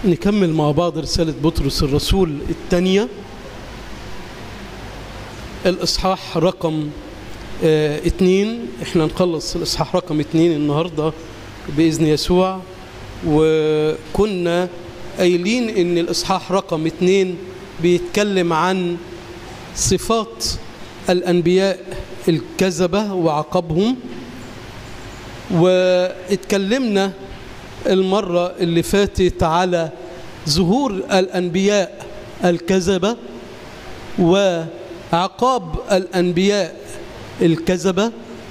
نكمل مع بعض رسالة بطرس الرسول الثانية الإصحاح رقم اه اتنين احنا نخلص الإصحاح رقم اتنين النهاردة بإذن يسوع وكنا قايلين إن الإصحاح رقم اتنين بيتكلم عن صفات الأنبياء الكذبة وعقبهم واتكلمنا المرة اللي فاتت على ظهور الأنبياء الكذبة وعقاب الأنبياء الكذبة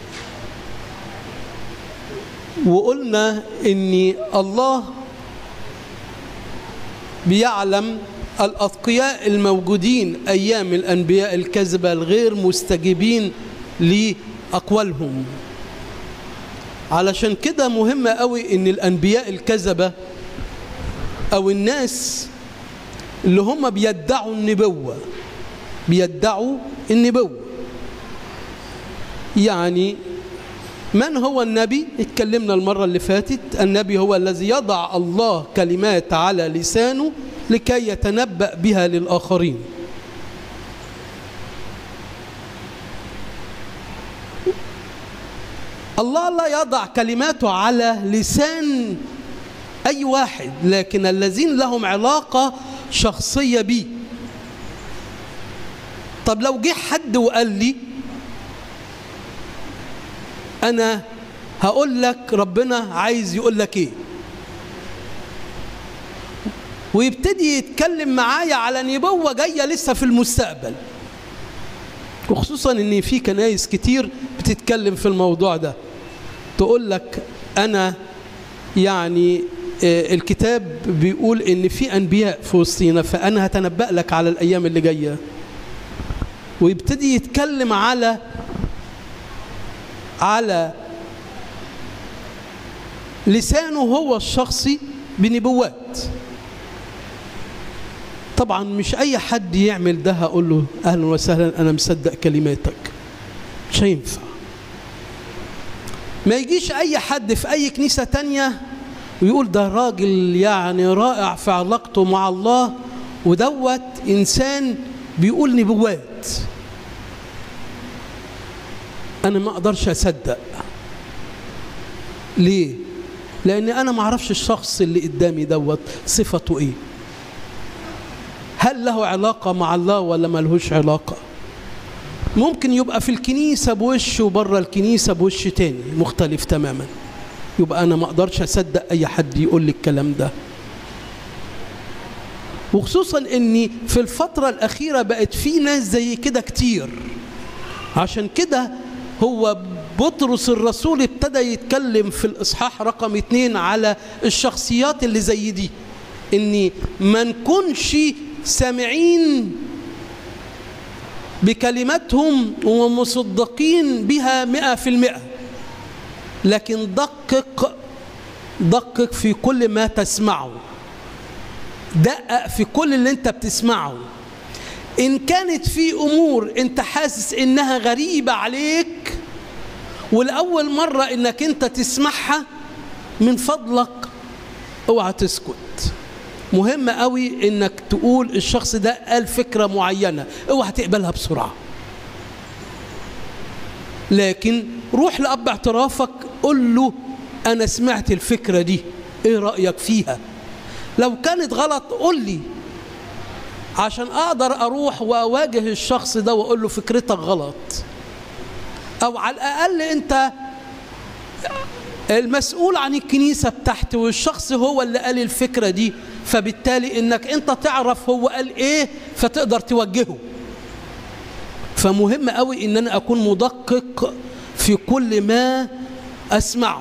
وقلنا إن الله بيعلم الأتقياء الموجودين أيام الأنبياء الكذبة الغير مستجيبين لأقوالهم علشان كده مهم قوي ان الانبياء الكذبه او الناس اللي هم بيدعوا النبوه بيدعوا النبوه يعني من هو النبي اتكلمنا المره اللي فاتت النبي هو الذي يضع الله كلمات على لسانه لكي يتنبأ بها للآخرين الله لا يضع كلماته على لسان أي واحد لكن الذين لهم علاقة شخصية بيه طب لو جه حد وقال لي أنا هقول لك ربنا عايز يقول لك إيه ويبتدي يتكلم معايا على نبوة جاية لسه في المستقبل وخصوصا ان في كنايس كتير بتتكلم في الموضوع ده تقول لك انا يعني الكتاب بيقول ان في انبياء في وسطينا فانا هتنبأ لك على الايام اللي جايه ويبتدي يتكلم على على لسانه هو الشخصي بنبوات طبعا مش اي حد يعمل ده هقول له اهلا وسهلا انا مصدق كلماتك مش هينفع ما يجيش اي حد في اي كنيسه تانية ويقول ده راجل يعني رائع في علاقته مع الله ودوت انسان بيقول نبوات انا ما اقدرش اصدق ليه لان انا ما اعرفش الشخص اللي قدامي دوت صفته ايه هل له علاقة مع الله ولا ملهوش علاقة ممكن يبقى في الكنيسة بوش وبره الكنيسة بوش تاني مختلف تماما يبقى أنا ما أقدرش أصدق أي حد يقول لي الكلام ده وخصوصا أني في الفترة الأخيرة بقت في ناس زي كده كتير عشان كده هو بطرس الرسول ابتدى يتكلم في الإصحاح رقم اتنين على الشخصيات اللي زي دي اني ما نكونش سامعين بكلماتهم ومصدقين بها مئة في المئة لكن دقق دقق في كل ما تسمعه دقق في كل اللي انت بتسمعه ان كانت في امور انت حاسس انها غريبة عليك ولأول مرة انك انت تسمعها من فضلك اوعى تسكت مهم قوي انك تقول الشخص ده قال فكرة معينة اوعى تقبلها بسرعة لكن روح لأب اعترافك قل له أنا سمعت الفكرة دي إيه رأيك فيها لو كانت غلط قل لي عشان أقدر أروح وأواجه الشخص ده وأقول له فكرتك غلط أو على الأقل أنت المسؤول عن الكنيسة بتاعتي والشخص هو اللي قال الفكرة دي فبالتالي انك انت تعرف هو قال ايه فتقدر توجهه فمهم قوي ان انا اكون مدقق في كل ما اسمعه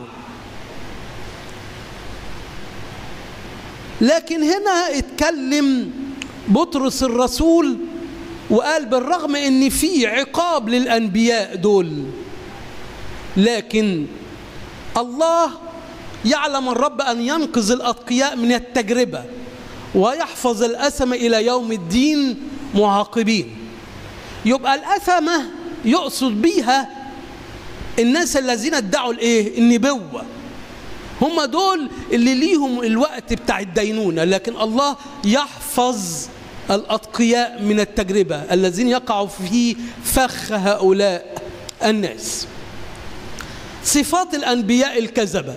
لكن هنا اتكلم بطرس الرسول وقال بالرغم ان في عقاب للانبياء دول لكن الله يعلم الرب أن ينقذ الأتقياء من التجربة ويحفظ الأثم إلى يوم الدين معاقبين يبقى الأثمة يقصد بيها الناس الذين ادعوا الايه النبوة هم دول اللي ليهم الوقت بتاع الدينونة لكن الله يحفظ الأتقياء من التجربة الذين يقعوا في فخ هؤلاء الناس صفات الأنبياء الكذبة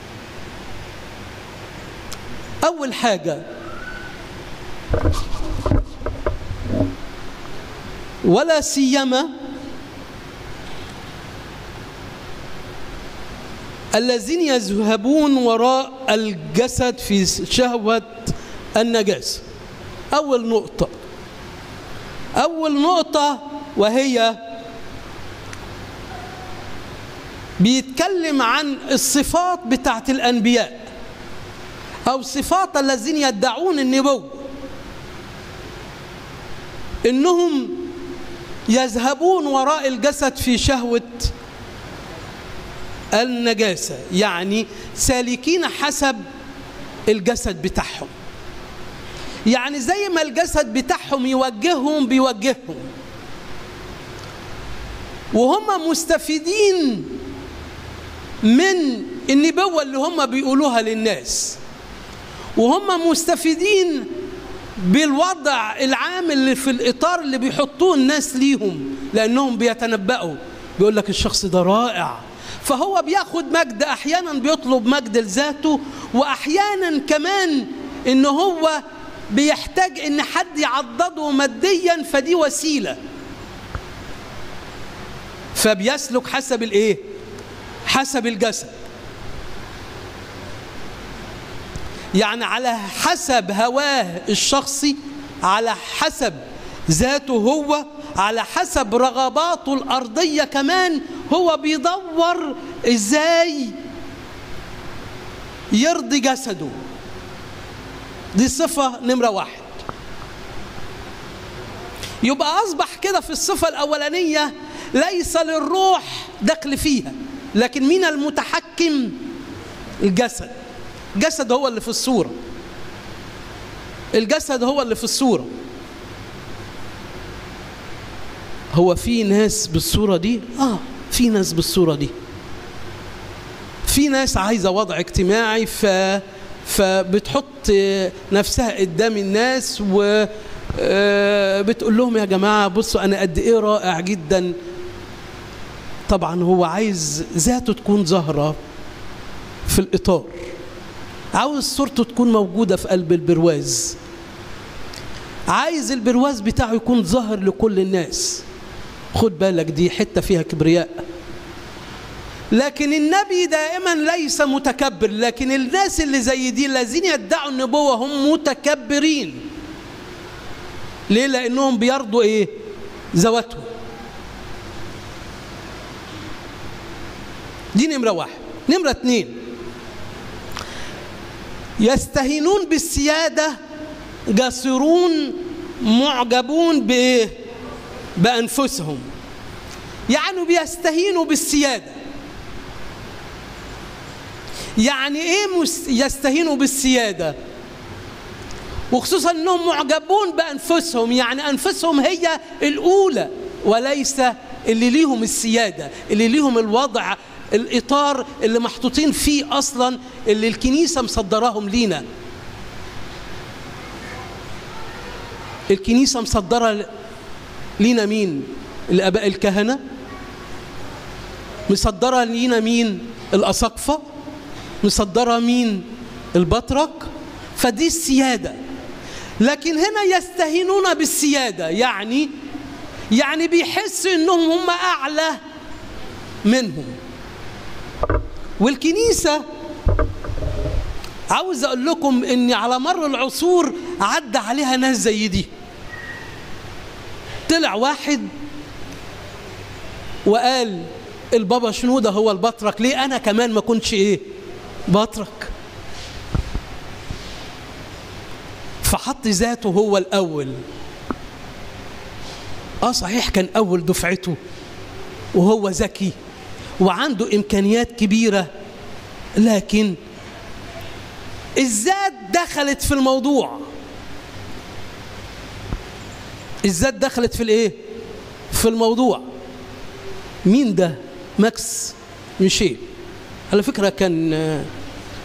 أول حاجة ولا سيما الذين يذهبون وراء الجسد في شهوة النجاسة أول نقطة أول نقطة وهي بيتكلم عن الصفات بتاعت الأنبياء أو صفات الذين يدعون النبوة إنهم يذهبون وراء الجسد في شهوة النجاسة يعني سالكين حسب الجسد بتاعهم يعني زي ما الجسد بتاعهم يوجههم بيوجههم وهم مستفيدين من النبوة اللي هم بيقولوها للناس وهم مستفيدين بالوضع العام اللي في الإطار اللي بيحطوه الناس ليهم لأنهم بيتنبأوا بيقول لك الشخص ده رائع فهو بياخد مجد أحيانا بيطلب مجد لذاته وأحيانا كمان إن هو بيحتاج إن حد يعضده ماديا فدي وسيلة فبيسلك حسب الإيه؟ حسب الجسد يعني على حسب هواه الشخصي على حسب ذاته هو على حسب رغباته الأرضية كمان هو بيدور إزاي يرضي جسده دي صفة نمرة واحد يبقى أصبح كده في الصفة الأولانية ليس للروح دخل فيها لكن مين المتحكم الجسد الجسد هو اللي في الصورة الجسد هو اللي في الصورة هو في ناس بالصورة دي آه في ناس بالصورة دي في ناس عايزة وضع اجتماعي ف فبتحط نفسها قدام الناس و بتقول لهم يا جماعة بصوا أنا قد إيه رائع جدا طبعا هو عايز ذاته تكون ظاهرة في الإطار عاوز صورته تكون موجودة في قلب البرواز عايز البرواز بتاعه يكون ظاهر لكل الناس خد بالك دي حتة فيها كبرياء لكن النبي دائما ليس متكبر لكن الناس اللي زي دي الذين يدعوا النبوة هم متكبرين ليه لأنهم بيرضوا إيه ذواتهم دي نمرة واحد نمرة اتنين يستهينون بالسيادة جسرون معجبون بإيه بأنفسهم يعني بيستهينوا بالسيادة يعني إيه يستهينوا بالسيادة وخصوصا أنهم معجبون بأنفسهم يعني أنفسهم هي الأولى وليس اللي ليهم السيادة اللي ليهم الوضع الإطار اللي محطوطين فيه أصلا اللي الكنيسة مصدراهم لينا الكنيسة مصدرة لينا مين الآباء الكهنة مصدرة لينا مين الأساقفة مصدرة مين البطرك فدي السيادة لكن هنا يستهينون بالسيادة يعني يعني بيحسوا انهم هم اعلى منهم والكنيسة عاوز اقول لكم ان على مر العصور عدى عليها ناس زي دي طلع واحد وقال البابا شنودة هو البطرك ليه انا كمان ما كنتش ايه بطرك فحط ذاته هو الاول اه صحيح كان اول دفعته وهو ذكي وعنده امكانيات كبيره لكن الذات دخلت في الموضوع الذات دخلت في الايه في الموضوع مين ده ماكس ميشيل على فكره كان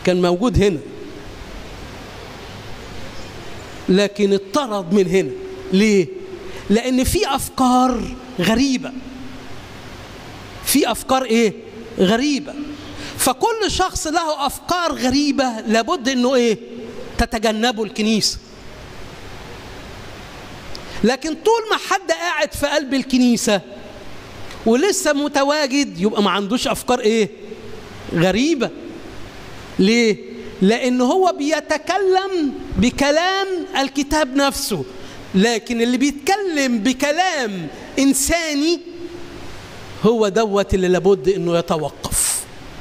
كان موجود هنا لكن اتطرد من هنا ليه لان في افكار غريبه في افكار ايه غريبه فكل شخص له افكار غريبه لابد انه ايه تتجنبه الكنيسه لكن طول ما حد قاعد في قلب الكنيسه ولسه متواجد يبقى ما عندوش افكار ايه غريبه ليه لان هو بيتكلم بكلام الكتاب نفسه لكن اللي بيتكلم بكلام انساني هو دوت اللي لابد انه يتوقف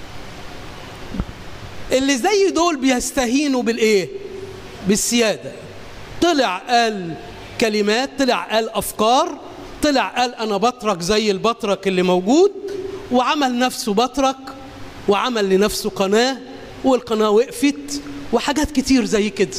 اللي زي دول بيستهينوا بالايه بالسياده طلع قال كلمات طلع قال افكار طلع قال انا بطرك زي البطرك اللي موجود وعمل نفسه بطرك وعمل لنفسه قناه والقناه وقفت وحاجات كتير زي كده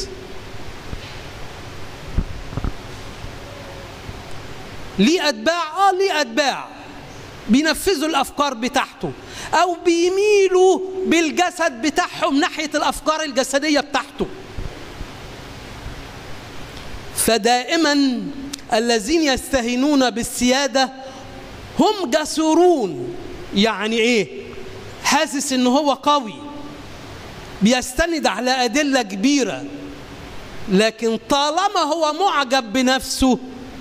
ليه اتباع اه ليه اتباع بينفذوا الافكار بتاعته او بيميلوا بالجسد بتاعهم ناحيه الافكار الجسديه بتاعته فدائما الذين يستهينون بالسياده هم جسورون يعني ايه حاسس ان هو قوي بيستند على ادله كبيره لكن طالما هو معجب بنفسه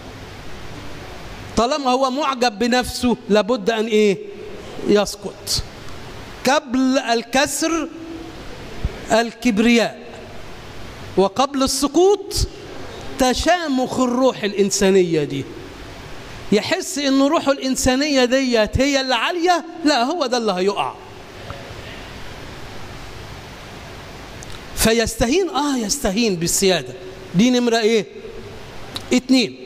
طالما هو معجب بنفسه لابد ان ايه يسقط قبل الكسر الكبرياء وقبل السقوط تشامخ الروح الإنسانية دي يحس ان روحه الإنسانية ديت هي اللي عالية لا هو ده اللي هيقع فيستهين اه يستهين بالسيادة دي نمرة ايه اتنين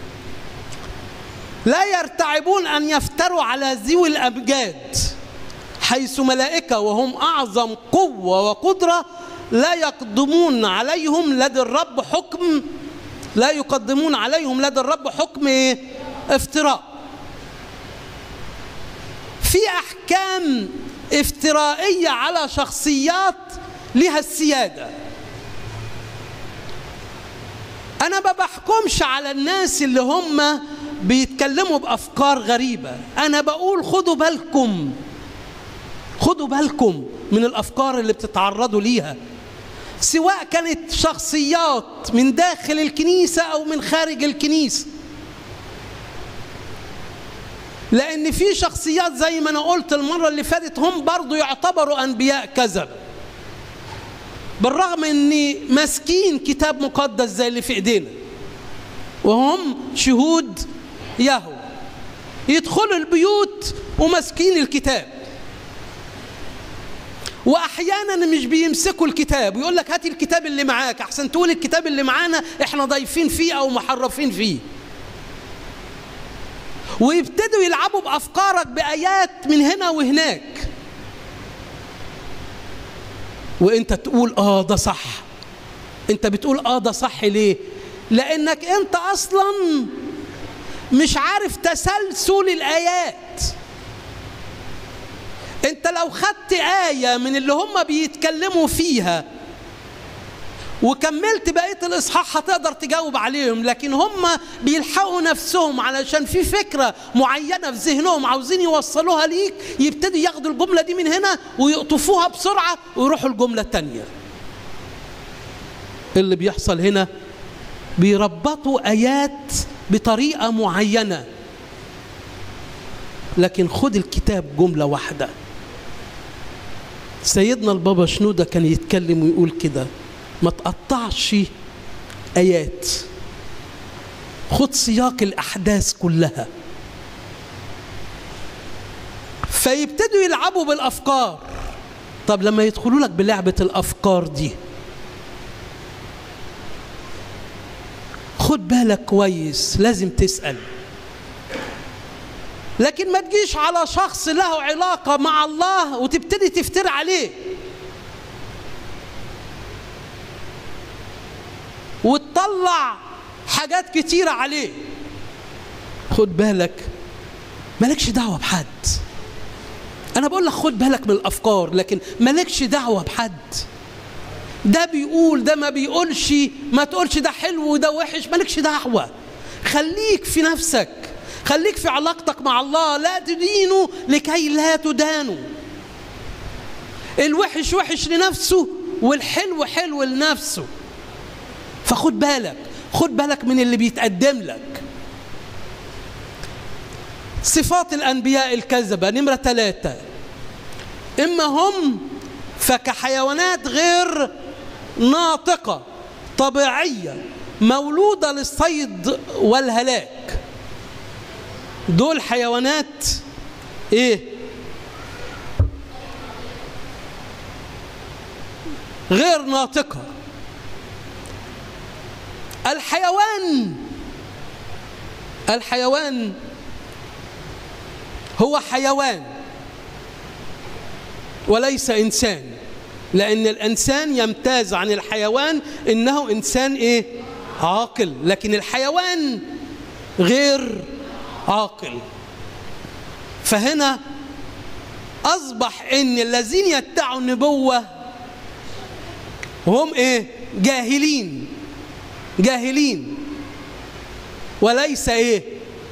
لا يرتعبون أن يفتروا على ذوي الأمجاد حيث ملائكة وهم أعظم قوة وقدرة لا يقدمون عليهم لدى الرب حكم لا يقدمون عليهم لدى الرب حكم إيه؟ افتراء في أحكام افترائية على شخصيات لها السيادة أنا ما بحكمش على الناس اللي هم بيتكلموا بأفكار غريبة أنا بقول خدوا بالكم خدوا بالكم من الأفكار اللي بتتعرضوا ليها سواء كانت شخصيات من داخل الكنيسة أو من خارج الكنيسة لأن في شخصيات زي ما أنا قلت المرة اللي فاتت هم برضو يعتبروا أنبياء كذب بالرغم أن ماسكين كتاب مقدس زي اللي في إيدينا وهم شهود يهو يدخلوا البيوت وماسكين الكتاب واحيانا مش بيمسكوا الكتاب ويقول لك هات الكتاب اللي معاك احسن تقول الكتاب اللي معانا احنا ضايفين فيه او محرفين فيه ويبتدوا يلعبوا بافكارك بايات من هنا وهناك وانت تقول اه ده صح انت بتقول اه ده صح ليه لانك انت اصلا مش عارف تسلسل الايات انت لو خدت آية من اللي هم بيتكلموا فيها وكملت بقية الإصحاح هتقدر تجاوب عليهم لكن هم بيلحقوا نفسهم علشان في فكرة معينة في ذهنهم عاوزين يوصلوها ليك يبتدوا ياخدوا الجملة دي من هنا ويقطفوها بسرعة ويروحوا الجملة التانية اللي بيحصل هنا بيربطوا آيات بطريقة معينة لكن خد الكتاب جملة واحدة سيدنا البابا شنودة كان يتكلم ويقول كده ما تقطعش آيات خد سياق الأحداث كلها فيبتدوا يلعبوا بالأفكار طب لما يدخلوا لك بلعبة الأفكار دي خد بالك كويس لازم تسأل لكن ما تجيش على شخص له علاقة مع الله وتبتدي تفتر عليه وتطلع حاجات كتيرة عليه خد بالك مالكش دعوة بحد انا بقول لك خد بالك من الافكار لكن مالكش دعوه بحد ده بيقول ده ما بيقولش ما تقولش ده حلو وده وحش مالكش دعوه خليك في نفسك خليك في علاقتك مع الله لا تدينوا لكي لا تدانوا الوحش وحش لنفسه والحلو حلو لنفسه فخد بالك خد بالك من اللي بيتقدم لك صفات الأنبياء الكذبة نمرة ثلاثة إما هم فكحيوانات غير ناطقة طبيعية مولودة للصيد والهلاك دول حيوانات ايه غير ناطقة الحيوان الحيوان هو حيوان وليس إنسان لأن الإنسان يمتاز عن الحيوان إنه إنسان إيه عاقل لكن الحيوان غير عاقل فهنا أصبح إن الذين يدعوا النبوة هم إيه جاهلين جاهلين وليس إيه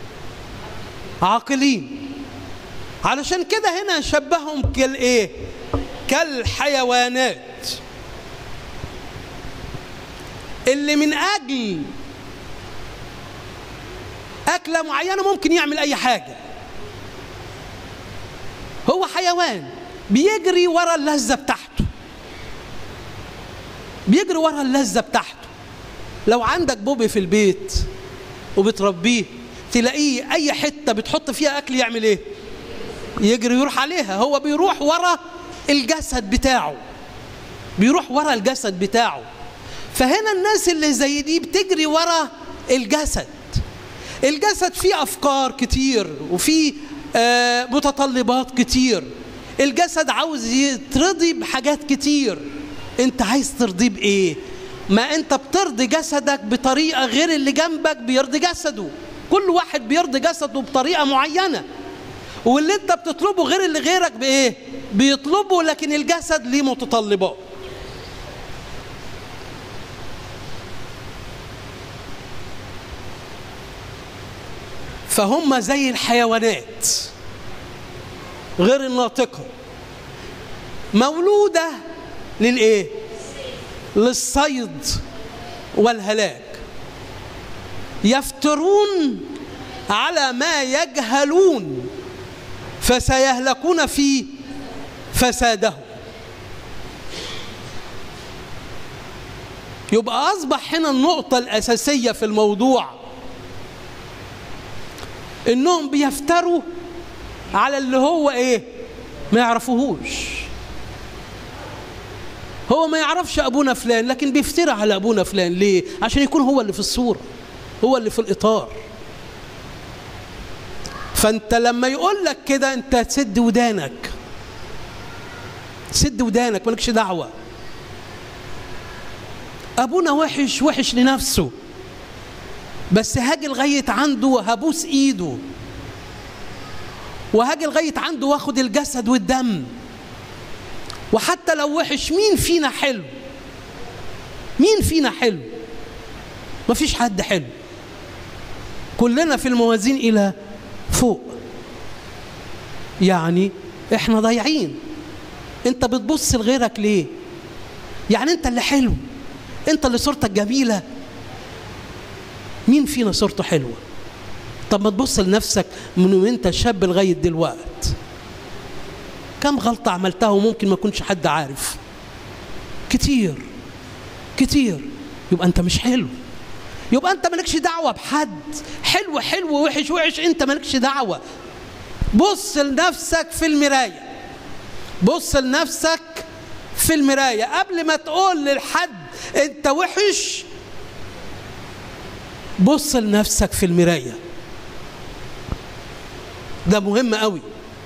عاقلين علشان كده هنا شبههم كالإيه كالحيوانات اللي من أجل أكلة معينة ممكن يعمل أي حاجة هو حيوان بيجري ورا اللذة بتاعته بيجري ورا اللذة بتاعته لو عندك بوبي في البيت وبتربيه تلاقيه أي حتة بتحط فيها أكل يعمل إيه؟ يجري يروح عليها هو بيروح ورا الجسد بتاعه بيروح ورا الجسد بتاعه فهنا الناس اللي زي دي بتجري ورا الجسد الجسد فيه افكار كتير وفيه آه متطلبات كتير الجسد عاوز يترضي بحاجات كتير انت عايز ترضيه بايه ما انت بترضي جسدك بطريقه غير اللي جنبك بيرضي جسده كل واحد بيرضي جسده بطريقه معينه واللي انت بتطلبه غير اللي غيرك بايه بيطلبه لكن الجسد ليه متطلبات فهم زي الحيوانات غير الناطقة مولودة للإيه؟ للصيد والهلاك يفترون على ما يجهلون فسيهلكون في فسادهم يبقى أصبح هنا النقطة الأساسية في الموضوع إنهم بيفتروا على اللي هو إيه ما يعرفوهوش هو ما يعرفش أبونا فلان لكن بيفترى على أبونا فلان ليه عشان يكون هو اللي في الصورة هو اللي في الإطار فانت لما يقول لك كده انت تسد ودانك سد ودانك مالكش دعوه ابونا وحش وحش لنفسه بس هاجي لغايه عنده هبوس ايده وهاجي لغايه عنده واخد الجسد والدم وحتى لو وحش مين فينا حلو مين فينا حلو مفيش حد حلو كلنا في الموازين الى فوق يعني احنا ضايعين انت بتبص لغيرك ليه يعني انت اللي حلو انت اللي صورتك جميله مين فينا صورته حلوه طب ما تبص لنفسك من وانت شاب لغايه دلوقت كم غلطه عملتها وممكن ما يكونش حد عارف كتير كتير يبقى انت مش حلو يبقى انت مالكش دعوه بحد حلو حلو وحش وحش انت مالكش دعوه بص لنفسك في المرايه بص لنفسك في المرايه قبل ما تقول للحد انت وحش بص لنفسك في المرايه ده مهم قوي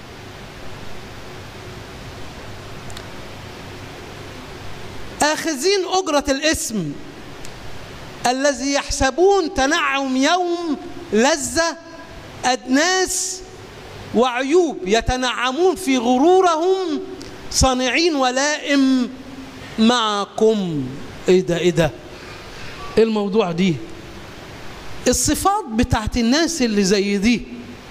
آخذين أجرة الاسم الذي يحسبون تنعم يوم لذة أدناس وعيوب يتنعمون في غرورهم صانعين ولائم معكم ايه ده ايه ده ايه الموضوع دي الصفات بتاعت الناس اللي زي دي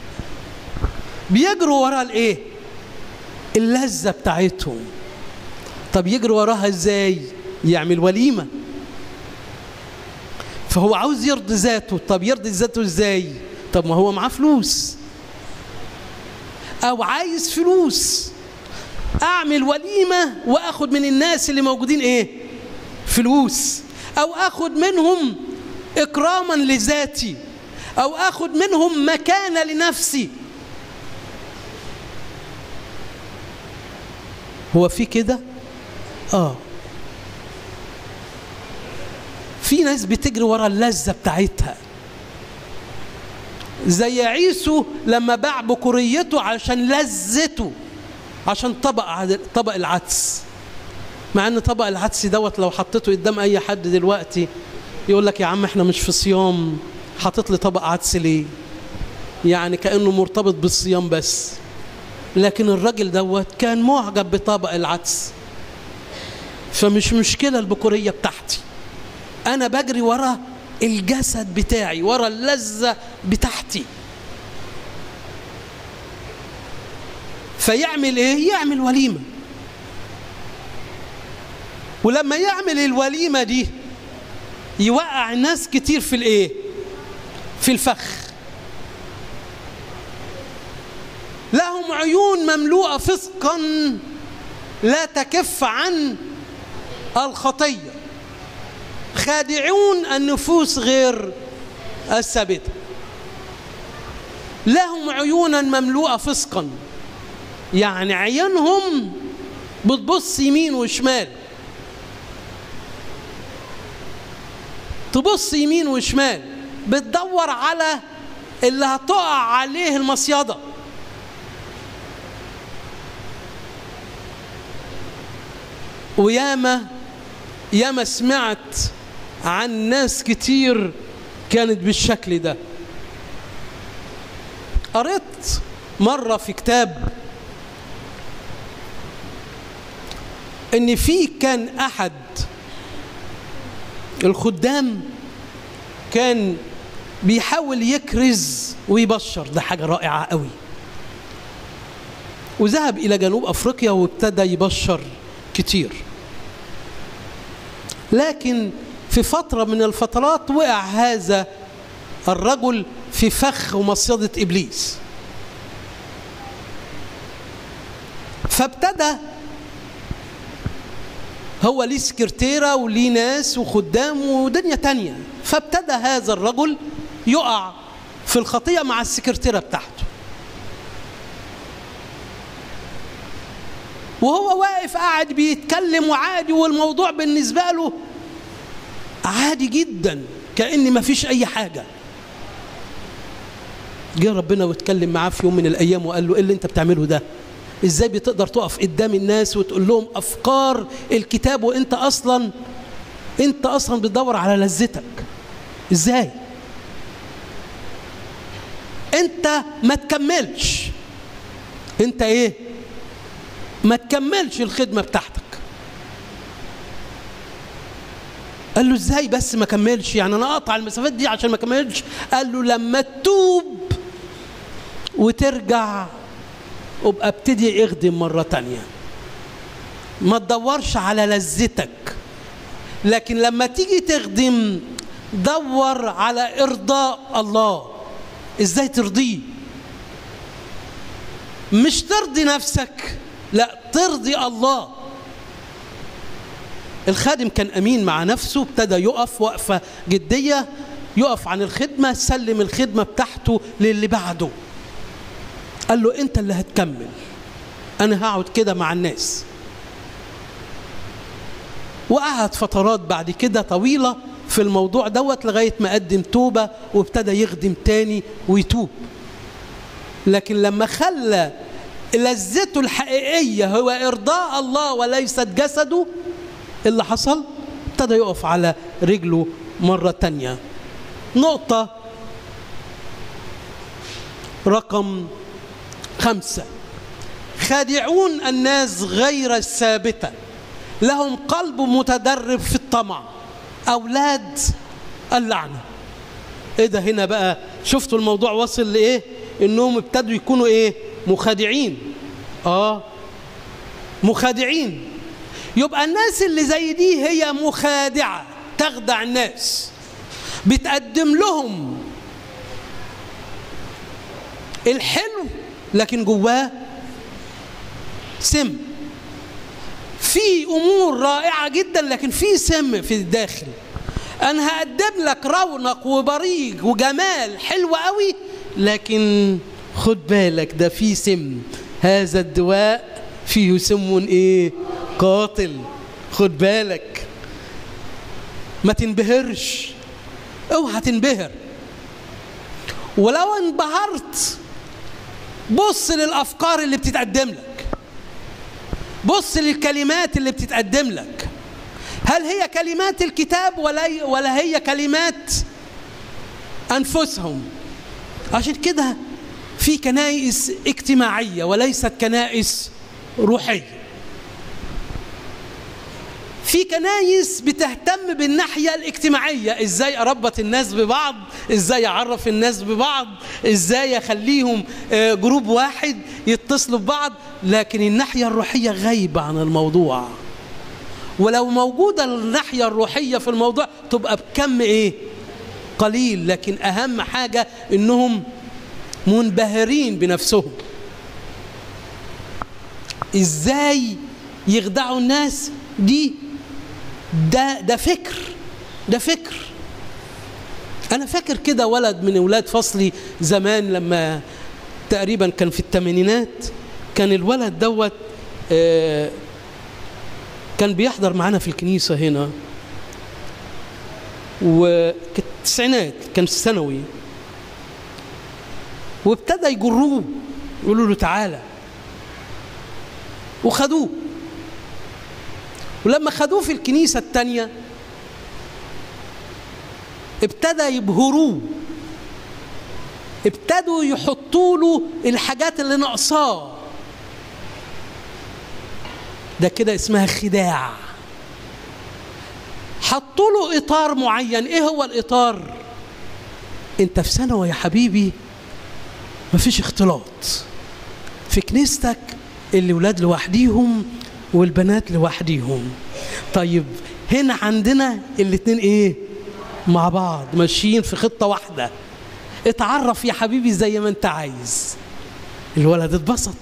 بيجروا ورا الايه اللذة بتاعتهم طب يجري وراها ازاي يعمل وليمة فهو عاوز يرضي ذاته طب يرضي ذاته ازاي طب ما هو معاه فلوس او عايز فلوس اعمل وليمة واخد من الناس اللي موجودين ايه فلوس او اخد منهم اكراما لذاتي او اخد منهم مكانة لنفسي هو في كده اه في ناس بتجري ورا اللذة بتاعتها زي عيسو لما باع بكوريته عشان لذته عشان طبق عد- طبق العدس مع ان طبق العدس دوت لو حطيته قدام اي حد دلوقتي يقول لك يا عم احنا مش في صيام حاطط لي طبق عدس ليه يعني كانه مرتبط بالصيام بس لكن الراجل دوت كان معجب بطبق العدس فمش مشكلة البكورية بتاعتي أنا بجري ورا الجسد بتاعي ورا اللذة بتاعتي فيعمل إيه؟ يعمل وليمة ولما يعمل الوليمة دي يوقع ناس كتير في الإيه؟ في الفخ لهم عيون مملوءة فسقا لا تكف عن الخطية خادعون النفوس غير الثابتة لهم عيونا مملوءة فسقا يعني عيونهم بتبص يمين وشمال تبص يمين وشمال بتدور على اللي هتقع عليه المصيده وياما ياما سمعت عن ناس كتير كانت بالشكل ده قريت مرة في كتاب ان في كان احد الخدام كان بيحاول يكرز ويبشر ده حاجة رائعة قوي وذهب إلى جنوب أفريقيا وابتدى يبشر كتير لكن في فترة من الفترات وقع هذا الرجل في فخ ومصيدة إبليس فابتدى هو ليه سكرتيرة وليه ناس وخدام ودنيا تانية فابتدى هذا الرجل يقع في الخطية مع السكرتيرة بتاعته وهو واقف قاعد بيتكلم وعادي والموضوع بالنسبة له عادي جدا كأن ما فيش أي حاجة جه ربنا واتكلم معاه في يوم من الأيام وقال له إيه اللي أنت بتعمله ده إزاي بتقدر تقف قدام الناس وتقول لهم أفكار الكتاب وأنت أصلا أنت أصلا بتدور على لذتك إزاي أنت ما تكملش أنت إيه ما تكملش الخدمة بتاعتك قال له ازاي بس ما كملش يعني انا اقطع المسافات دي عشان ما كملش قال له لما تتوب وترجع ابقى ابتدي اخدم مرة تانية ما تدورش على لذتك لكن لما تيجي تخدم دور على ارضاء الله ازاي ترضيه مش ترضي نفسك لا ترضي الله الخادم كان امين مع نفسه ابتدى يقف وقفه جديه يقف عن الخدمه سلم الخدمه بتاعته للي بعده قال له انت اللي هتكمل انا هقعد كده مع الناس وقعد فترات بعد كده طويله في الموضوع دوت لغايه ما قدم توبه وابتدى يخدم تاني ويتوب لكن لما خلى لذته الحقيقيه هو ارضاء الله وليست جسده اللي حصل ابتدى يقف على رجله مرة تانية نقطة رقم خمسة خادعون الناس غير الثابتة لهم قلب متدرب في الطمع أولاد اللعنة ايه ده هنا بقى شفتوا الموضوع وصل لايه انهم ابتدوا يكونوا ايه مخادعين اه مخادعين يبقى الناس اللي زي دي هي مخادعة تخدع الناس بتقدم لهم الحلو لكن جواه سم في امور رائعه جدا لكن في سم في الداخل انا هقدم لك رونق وبريق وجمال حلو قوي لكن خد بالك ده فيه سم هذا الدواء فيه سم ايه قاتل خد بالك ما تنبهرش اوعى تنبهر ولو انبهرت بص للافكار اللي بتتقدم لك بص للكلمات اللي بتتقدم لك هل هي كلمات الكتاب ولا ولا هي كلمات انفسهم عشان كده في كنائس اجتماعيه وليست كنائس روحيه في كنايس بتهتم بالناحية الاجتماعية ازاي اربط الناس ببعض ازاي اعرف الناس ببعض ازاي اخليهم جروب واحد يتصلوا ببعض لكن الناحية الروحية غايبة عن الموضوع ولو موجودة الناحية الروحية في الموضوع تبقى بكم ايه قليل لكن اهم حاجة انهم منبهرين بنفسهم ازاي يخدعوا الناس دي ده ده فكر ده فكر انا فاكر كده ولد من اولاد فصلي زمان لما تقريبا كان في الثمانينات كان الولد دوت آه كان بيحضر معانا في الكنيسه هنا وكانت التسعينات كان في الثانوي وابتدى يجروه يقولوا له تعالى وخدوه ولما خدوه في الكنيسة التانية ابتدى يبهروه ابتدوا يحطوا له الحاجات اللي ناقصاه ده كده اسمها خداع حطوا له اطار معين ايه هو الاطار انت في ثانوي يا حبيبي مفيش اختلاط في كنيستك اللي ولاد لوحديهم والبنات لوحديهم طيب هنا عندنا الاتنين ايه مع بعض ماشيين في خطة واحدة اتعرف يا حبيبي زي ما انت عايز الولد اتبسط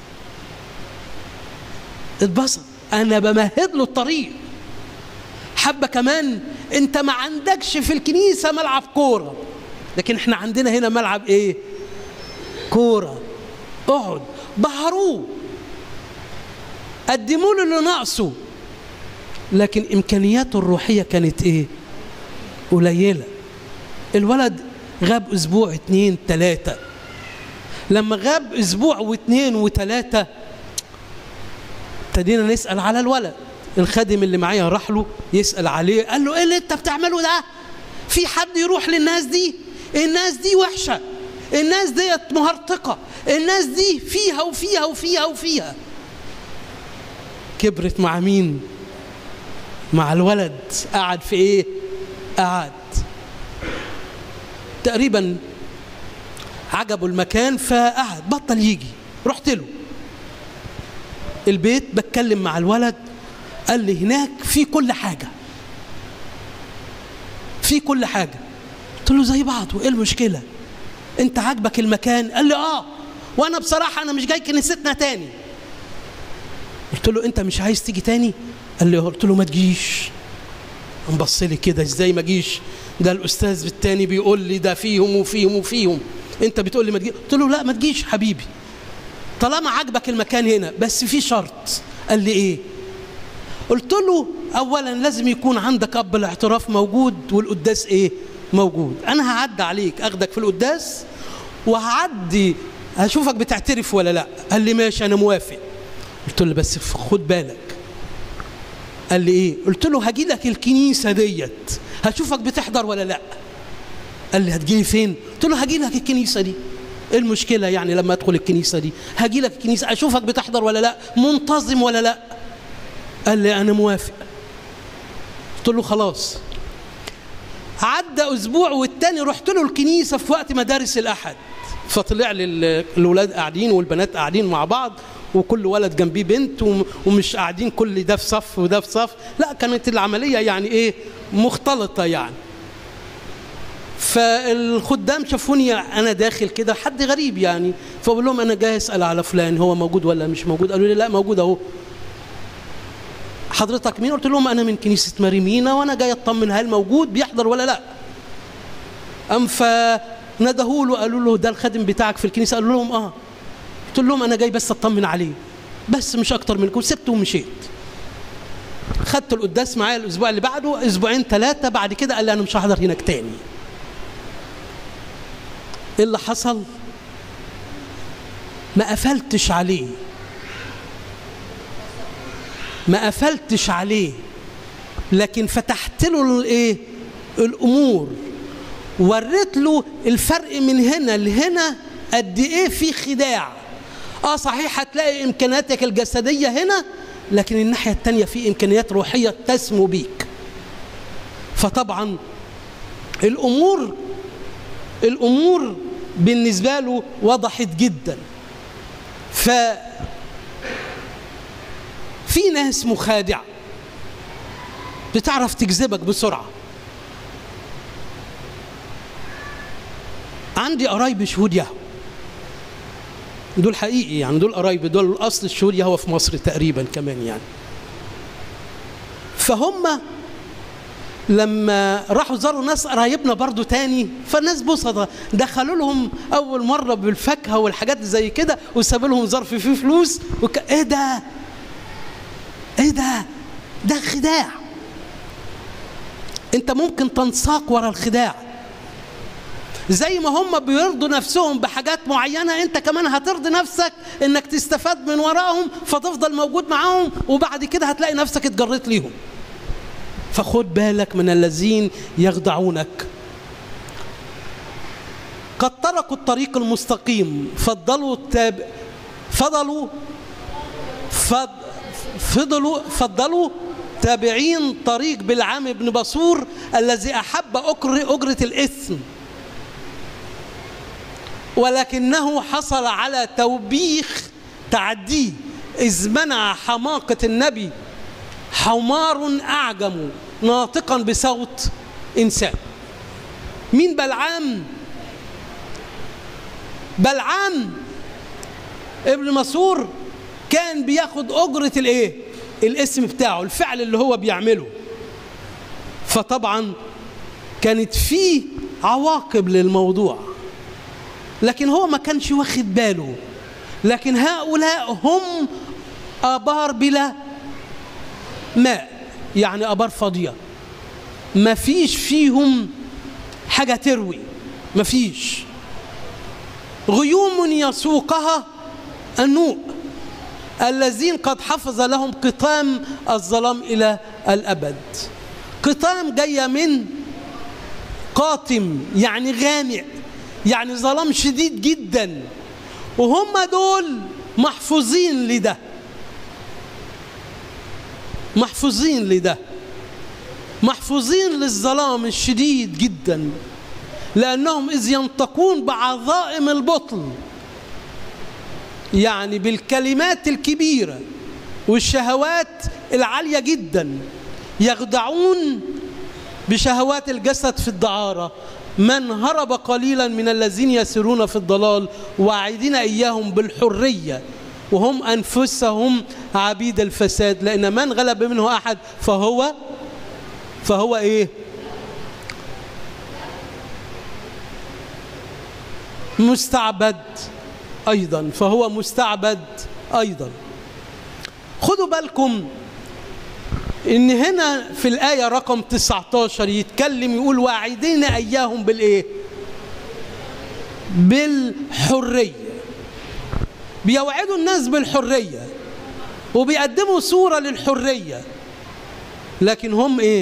اتبسط انا بمهد له الطريق حبة كمان انت ما عندكش في الكنيسة ملعب كورة لكن احنا عندنا هنا ملعب ايه كورة اقعد بهروه قدموا له اللي ناقصه لكن امكانياته الروحيه كانت ايه قليله الولد غاب اسبوع اتنين تلاته لما غاب اسبوع واتنين وتلاته ابتدينا نسال على الولد الخادم اللي معايا راح له يسال عليه قال له ايه اللي انت بتعمله ده في حد يروح للناس دي الناس دي وحشه الناس ديت مهرطقه الناس دي فيها وفيها وفيها وفيها كبرت مع مين مع الولد قعد في ايه قعد تقريبا عجبه المكان فقعد بطل يجي رحت له البيت بتكلم مع الولد قال لي هناك في كل حاجة في كل حاجة قلت له زي بعض وايه المشكلة انت عاجبك المكان قال لي اه وانا بصراحة انا مش جاي كنيستنا تاني قلت له انت مش عايز تيجي تاني قال لي قلت له ما تجيش انبص لي كده ازاي ما اجيش ده الاستاذ التاني بيقول لي ده فيهم وفيهم وفيهم انت بتقول لي ما تجيش قلت له لا ما تجيش حبيبي طالما عجبك المكان هنا بس في شرط قال لي ايه قلت له اولا لازم يكون عندك اب الاعتراف موجود والقداس ايه موجود انا هعدي عليك اخدك في القداس وهعدي هشوفك بتعترف ولا لا قال لي ماشي انا موافق قلت له بس خد بالك قال لي ايه قلت له هجي لك الكنيسه ديت هشوفك بتحضر ولا لا قال لي هتجيلي فين قلت له هجي لك الكنيسه دي ايه المشكله يعني لما ادخل الكنيسه دي هاجي لك الكنيسه اشوفك بتحضر ولا لا منتظم ولا لا قال لي انا موافق قلت له خلاص عدى اسبوع والتاني رحت له الكنيسه في وقت مدارس الاحد فطلع لي ال- الولاد قاعدين والبنات قاعدين مع بعض وكل ولد جنبيه بنت وم- ومش قاعدين كل ده في صف وده في صف لا كانت العمليه يعني ايه مختلطه يعني فالخدام شافوني انا داخل كده حد غريب يعني فبقول لهم انا جاي اسال على فلان هو موجود ولا مش موجود قالوا لي لا موجود اهو حضرتك مين قلت لهم انا من كنيسه مريمينا وانا جاي اطمن هل موجود بيحضر ولا لا ام فندهوا له قالوا له ده الخادم بتاعك في الكنيسه قالوا لهم اه قلت لهم انا جاي بس اطمن عليه بس مش اكتر منكم سبته ومشيت خدت القداس معايا الاسبوع اللي بعده اسبوعين ثلاثه بعد كده قال لي انا مش هحضر هناك تاني ايه اللي حصل ما قفلتش عليه ما قفلتش عليه لكن فتحت له الايه الامور وريت له الفرق من هنا لهنا قد ايه في خداع اه صحيح هتلاقي امكانياتك الجسديه هنا لكن الناحيه الثانيه في امكانيات روحيه تسمو بيك فطبعا الامور الامور بالنسبه له وضحت جدا ف في ناس مخادعه بتعرف تجذبك بسرعه عندي قرايب شهود يهوه دول حقيقي يعني دول قرايب دول اصل الشهود يهوه في مصر تقريبا كمان يعني فهم لما راحوا زاروا ناس قرايبنا برضو تاني فالناس بسطة دخلوا لهم أول مرة بالفاكهة والحاجات زي كده وسابوا لهم ظرف فيه فلوس وك... إيه ده؟ إيه ده؟ ده خداع أنت ممكن تنساق ورا الخداع زي ما هم بيرضوا نفسهم بحاجات معينة أنت كمان هترضي نفسك إنك تستفاد من وراهم فتفضل موجود معاهم وبعد كده هتلاقي نفسك اتجريت ليهم فخد بالك من الذين يخدعونك قد تركوا الطريق المستقيم فضلوا التاب فضلوا فض... فضلوا فضلوا تابعين طريق بالعام بن بصور الذي أحب أكر أجرة الإثم ولكنه حصل على توبيخ تعديه إذ منع حماقة النبي حمار أعجم ناطقا بصوت إنسان مين بلعام بلعام ابن مسور كان بياخد أجرة الإيه الاسم بتاعه الفعل اللي هو بيعمله فطبعا كانت فيه عواقب للموضوع لكن هو ما كانش واخد باله لكن هؤلاء هم آبار بلا ماء يعني ابار فاضيه ما فيش فيهم حاجه تروي ما فيش غيوم يسوقها النوء الذين قد حفظ لهم قطام الظلام الى الابد قطام جايه من قاتم يعني غامق يعني ظلام شديد جدا وهم دول محفوظين لده محفوظين لده محفوظين للظلام الشديد جدا لأنهم إذ ينطقون بعظائم البطل يعني بالكلمات الكبيرة والشهوات العالية جدا يخدعون بشهوات الجسد في الدعارة من هرب قليلا من الذين يسيرون في الضلال واعدين إياهم بالحرية وهم أنفسهم عبيد الفساد لأن من غلب منه أحد فهو فهو إيه مستعبد أيضا فهو مستعبد أيضا خدوا بالكم إن هنا في الآية رقم 19 يتكلم يقول واعدين أياهم بالإيه بالحرية بيوعدوا الناس بالحرية وبيقدموا صورة للحرية لكن هم ايه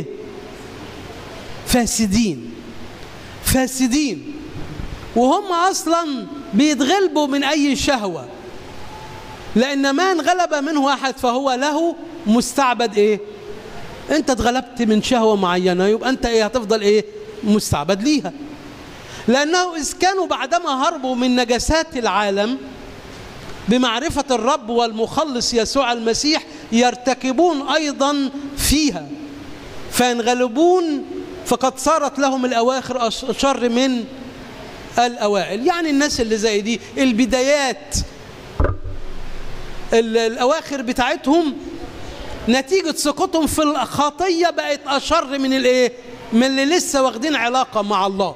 فاسدين فاسدين وهم اصلا بيتغلبوا من أي شهوة لأن ما انغلب منه أحد فهو له مستعبد إيه أنت اتغلبت من شهوة معينة يبقى أنت إيه هتفضل إيه مستعبد ليها لأنه إذ كانوا بعدما هربوا من نجاسات العالم بمعرفة الرب والمخلص يسوع المسيح يرتكبون أيضا فيها فينغلبون فقد صارت لهم الأواخر أشر من الأوائل يعني الناس اللي زي دي البدايات الأواخر بتاعتهم نتيجة سقوطهم في الخطية بقت أشر من الإيه؟ من اللي لسه واخدين علاقة مع الله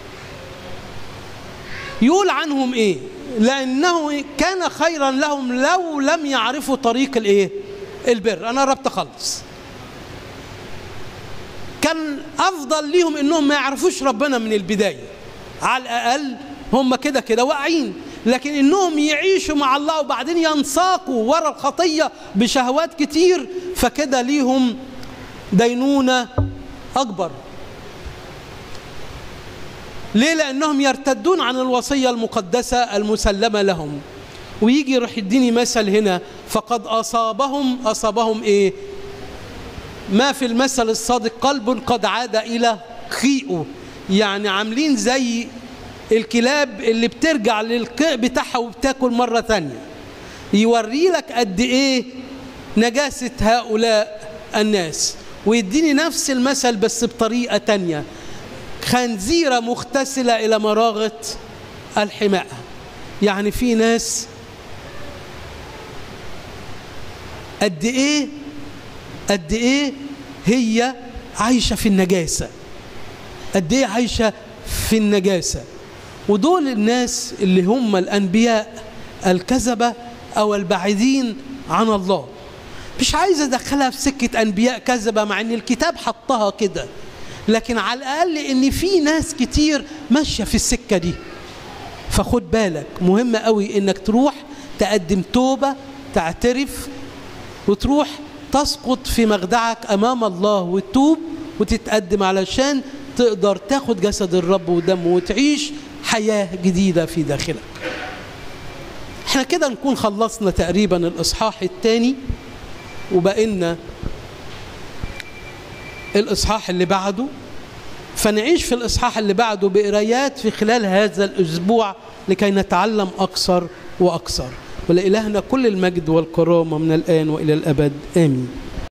يقول عنهم إيه؟ لأنه كان خيرا لهم لو لم يعرفوا طريق الإيه؟ البر أنا قربت أخلص كان أفضل ليهم إنهم ما يعرفوش ربنا من البداية على الأقل هم كده كده واقعين لكن إنهم يعيشوا مع الله وبعدين ينساقوا ورا الخطية بشهوات كتير فكده ليهم دينونة أكبر ليه لأنهم يرتدون عن الوصية المقدسة المسلمة لهم ويجي يروح يديني مثل هنا فقد أصابهم أصابهم إيه ما في المثل الصادق قلب قد عاد إلى خيئه يعني عاملين زي الكلاب اللي بترجع للقيء بتاعها وبتاكل مرة تانية يوري لك قد إيه نجاسة هؤلاء الناس ويديني نفس المثل بس بطريقة تانية خنزيرة مغتسلة إلى مراغة الحماء يعني في ناس قد إيه قد إيه هي عايشة في النجاسة قد إيه عايشة في النجاسة ودول الناس اللي هم الأنبياء الكذبة أو البعيدين عن الله مش عايز أدخلها في سكة أنبياء كذبة مع أن الكتاب حطها كده لكن على الأقل أن في ناس كتير ماشية في السكة دي فخد بالك مهم قوي أنك تروح تقدم توبة تعترف وتروح تسقط في مخدعك أمام الله وتتوب وتتقدم علشان تقدر تاخد جسد الرب ودمه وتعيش حياة جديدة في داخلك احنا كده نكون خلصنا تقريبا الإصحاح الثاني وبقينا الإصحاح اللي بعده فنعيش في الإصحاح اللي بعده بقرايات في خلال هذا الأسبوع لكي نتعلم أكثر وأكثر ولإلهنا كل المجد والكرامة من الآن وإلى الأبد آمين